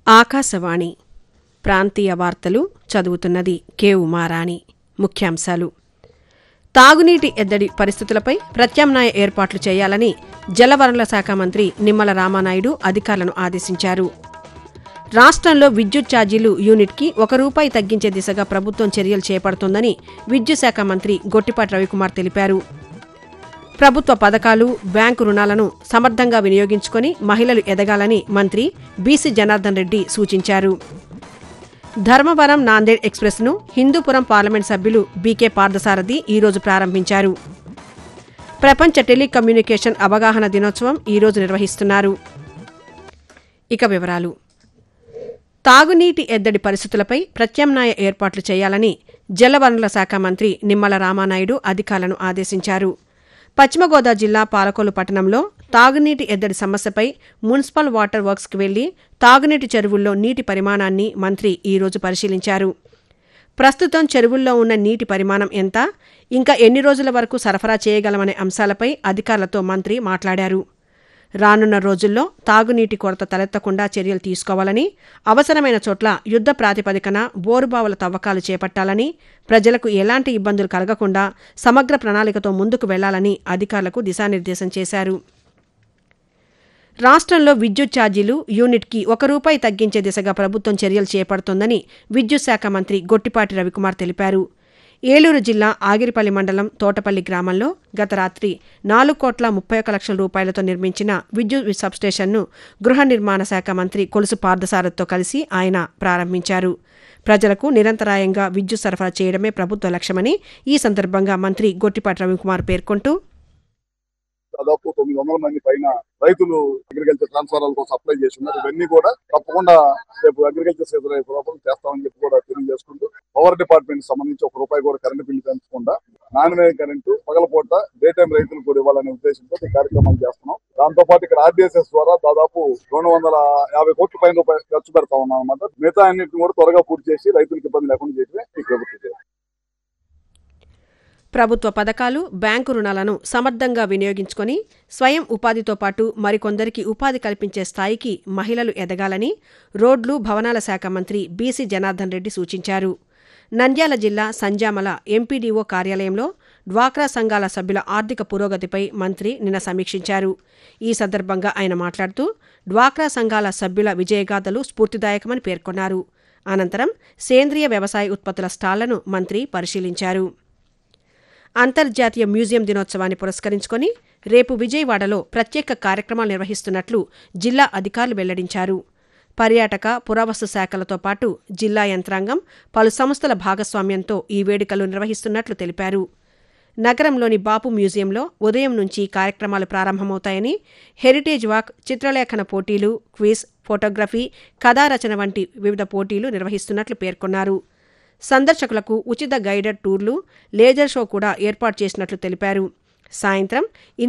ఆకాశవాణి ప్రాంతీయ వార్తలు చదువుతున్నది కె ఉమారాణి ముఖ్యాంశాలు తాగునీటి ఎద్దడి పరిస్థితులపై ప్రత్యామ్నాయ ఏర్పాట్లు చేయాలని జలవనరుల శాఖ మంత్రి నిమ్మల రామానాయుడు అధికారులను ఆదేశించారు రాష్ట్రంలో విద్యుత్ ఛార్జీలు యూనిట్కి ఒక రూపాయి తగ్గించే దిశగా ప్రభుత్వం చర్యలు చేపడుతోందని విద్యుత్ శాఖ మంత్రి గొట్టిపాటి రవికుమార్ తెలిపారు ప్రభుత్వ పథకాలు బ్యాంకు రుణాలను సమర్థంగా వినియోగించుకొని మహిళలు ఎదగాలని మంత్రి బీసీ జనార్దన్ రెడ్డి సూచించారు ధర్మవరం నాందేడ్ ఎక్స్ప్రెస్ను హిందూపురం పార్లమెంట్ సభ్యులు బీకే పార్థసారథి ఈరోజు ప్రారంభించారు ప్రపంచ టెలికమ్యూనికేషన్ అవగాహన దినోత్సవం ఈరోజు నిర్వహిస్తున్నారు ఇక వివరాలు తాగునీటి ఎద్దడి పరిస్థితులపై ప్రత్యామ్నాయ ఏర్పాట్లు చేయాలని జలవనరుల శాఖ మంత్రి నిమ్మల రామానాయుడు అధికారులను ఆదేశించారు పశ్చిమ గోదావరి జిల్లా పాలకొల్లు పట్టణంలో తాగునీటి ఎద్దడి సమస్యపై మున్సిపల్ వాటర్ వర్క్స్కి వెళ్లి తాగునీటి చెరువుల్లో నీటి పరిమాణాన్ని మంత్రి ఈరోజు పరిశీలించారు ప్రస్తుతం చెరువుల్లో ఉన్న నీటి పరిమాణం ఎంత ఇంకా ఎన్ని రోజుల వరకు సరఫరా చేయగలమనే అంశాలపై అధికారులతో మంత్రి మాట్లాడారు రానున్న రోజుల్లో తాగునీటి కొరత తలెత్తకుండా చర్యలు తీసుకోవాలని అవసరమైన చోట్ల యుద్ధ ప్రాతిపదికన బోరుబావుల తవ్వకాలు చేపట్టాలని ప్రజలకు ఎలాంటి ఇబ్బందులు కలగకుండా సమగ్ర ప్రణాళికతో ముందుకు వెళ్లాలని అధికారులకు దిశానిర్దేశం చేశారు రాష్ట్రంలో విద్యుత్ ఛార్జీలు యూనిట్కి ఒక రూపాయి తగ్గించే దిశగా ప్రభుత్వం చర్యలు చేపడుతోందని విద్యుత్ శాఖ మంత్రి గొట్టిపాటి రవికుమార్ తెలిపారు ఏలూరు జిల్లా ఆగిరిపల్లి మండలం తోటపల్లి గ్రామంలో గత రాత్రి నాలుగు కోట్ల ముప్పై ఒక్క లక్షల రూపాయలతో నిర్మించిన విద్యుత్ సబ్స్టేషన్ను గృహ నిర్మాణ శాఖ మంత్రి కొలుసు పార్థసారథితో కలిసి ఆయన ప్రారంభించారు ప్రజలకు నిరంతరాయంగా విద్యుత్ సరఫరా చేయడమే ప్రభుత్వ లక్ష్యమని ఈ సందర్భంగా మంత్రి గొట్టిపాటి రవికుమార్ పేర్కొంటూ దాదాపు తొమ్మిది వందల మంది పైన రైతులు అగ్రికల్చర్ ట్రాన్స్ఫారాల కోసం అప్లై చేసి ఉన్నారు ఇవన్నీ కూడా తప్పకుండా రేపు అగ్రికల్చర్ సీజన్ రేపు లోపల చేస్తామని చెప్పి కూడా తెలియజేసుకుంటూ పవర్ డిపార్ట్మెంట్ సంబంధించి ఒక రూపాయి కూడా కరెంటు బిల్లు పెంచకుండా నాణ్యమైన కరెంటు పగలపూట డే టైం రైతులకు కూడా ఇవ్వాలనే ఉద్దేశంతో ఈ కార్యక్రమాలు చేస్తున్నాం దాంతో పాటు ఇక్కడ ఆర్డీఎస్ఎస్ ద్వారా దాదాపు రెండు వందల యాభై కోట్ల పైన రూపాయలు ఖర్చు పెడతా ఉన్నాం అనమాట మిగతా అన్నింటిని కూడా త్వరగా పూర్తి చేసి రైతులకు ఇబ్బంది లేకుండా చేయడమే ఈ ప్రభుత్వం చేయాలి. ప్రభుత్వ పథకాలు బ్యాంకు రుణాలను సమర్థంగా వినియోగించుకొని స్వయం ఉపాధితో పాటు మరికొందరికి ఉపాధి కల్పించే స్థాయికి మహిళలు ఎదగాలని రోడ్లు భవనాల శాఖ మంత్రి బీసీ జనార్దన్ రెడ్డి సూచించారు నంద్యాల జిల్లా సంజామల ఎంపీడీఓ కార్యాలయంలో డ్వాక్రా సంఘాల సభ్యుల ఆర్థిక పురోగతిపై మంత్రి నిన్న సమీక్షించారు ఈ సందర్భంగా ఆయన మాట్లాడుతూ డ్వాక్రా సంఘాల సభ్యుల విజయగాథలు స్ఫూర్తిదాయకమని పేర్కొన్నారు అనంతరం సేంద్రియ వ్యవసాయ ఉత్పత్తుల స్టాళ్లను మంత్రి పరిశీలించారు అంతర్జాతీయ మ్యూజియం దినోత్సవాన్ని పురస్కరించుకొని రేపు విజయవాడలో ప్రత్యేక కార్యక్రమాలు నిర్వహిస్తున్నట్లు జిల్లా అధికారులు వెల్లడించారు పర్యాటక పురావస్తు శాఖలతో పాటు జిల్లా యంత్రాంగం పలు సంస్థల భాగస్వామ్యంతో ఈ వేడుకలు నిర్వహిస్తున్నట్లు తెలిపారు నగరంలోని బాపు మ్యూజియంలో ఉదయం నుంచి కార్యక్రమాలు ప్రారంభమవుతాయని హెరిటేజ్ వాక్ చిత్రలేఖన పోటీలు క్విజ్ ఫోటోగ్రఫీ కథారచన వంటి వివిధ పోటీలు నిర్వహిస్తున్నట్లు పేర్కొన్నారు సందర్శకులకు ఉచిత గైడెడ్ టూర్లు లేజర్ షో కూడా ఏర్పాటు చేసినట్లు తెలిపారు సాయంత్రం